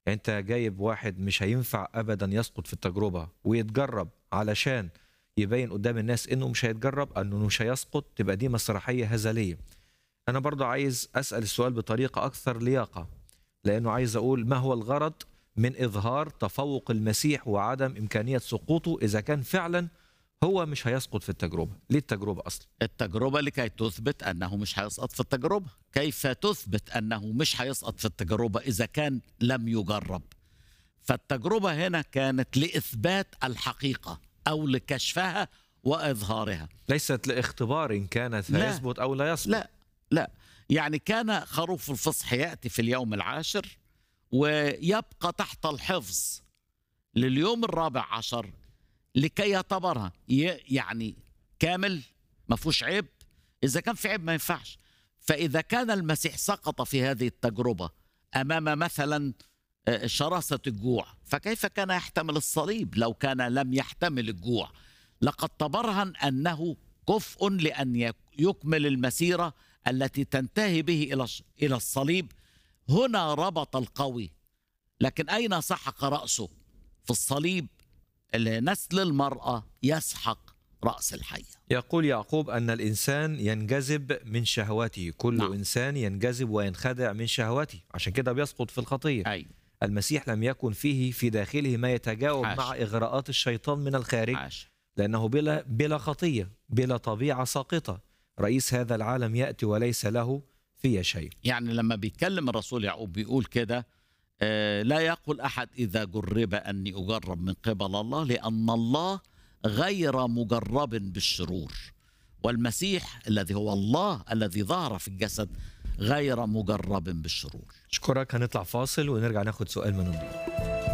انت جايب واحد مش هينفع ابدا يسقط في التجربه ويتجرب علشان يبين قدام الناس انه مش هيتجرب انه مش هيسقط تبقى دي مسرحيه هزليه انا برضو عايز اسال السؤال بطريقه اكثر لياقه لانه عايز اقول ما هو الغرض من اظهار تفوق المسيح وعدم امكانيه سقوطه اذا كان فعلا هو مش هيسقط في التجربه ليه التجربه اصلا التجربة لكي تثبت أنه مش هيسقط في التجربة كيف تثبت أنه مش هيسقط في التجربة إذا كان لم يجرب فالتجربة هنا كانت لإثبات الحقيقة أو لكشفها وإظهارها ليست لاختبار ان كانت لا. هيثبت او لا يسقط لا لا يعني كان خروف الفصح يأتي في اليوم العاشر ويبقى تحت الحفظ لليوم الرابع عشر لكي يعتبرها ي- يعني كامل ما فيهوش عيب إذا كان في عيب ما ينفعش فإذا كان المسيح سقط في هذه التجربة أمام مثلا آه، شراسة الجوع فكيف كان يحتمل الصليب لو كان لم يحتمل الجوع لقد تبرهن أنه كفء لأن يك- يكمل المسيرة التي تنتهي به إلى الش- إلى الصليب هنا ربط القوي لكن أين سحق رأسه في الصليب اللي نسل المرأة يسحق رأس الحية يقول يعقوب ان الانسان ينجذب من شهواته كل نعم. نعم. انسان ينجذب وينخدع من شهواته عشان كده بيسقط في الخطيه أي المسيح لم يكن فيه في داخله ما يتجاوب حاشا. مع اغراءات الشيطان من الخارج عاش لانه بلا بلا خطيه بلا طبيعه ساقطه رئيس هذا العالم ياتي وليس له في شيء يعني لما بيتكلم الرسول يعقوب بيقول كده آه، لا يقول أحد إذا جرب أني أجرب من قبل الله لأن الله غير مجرب بالشرور والمسيح الذي هو الله الذي ظهر في الجسد غير مجرب بالشرور اشكرك هنطلع فاصل ونرجع ناخد سؤال من الضيوف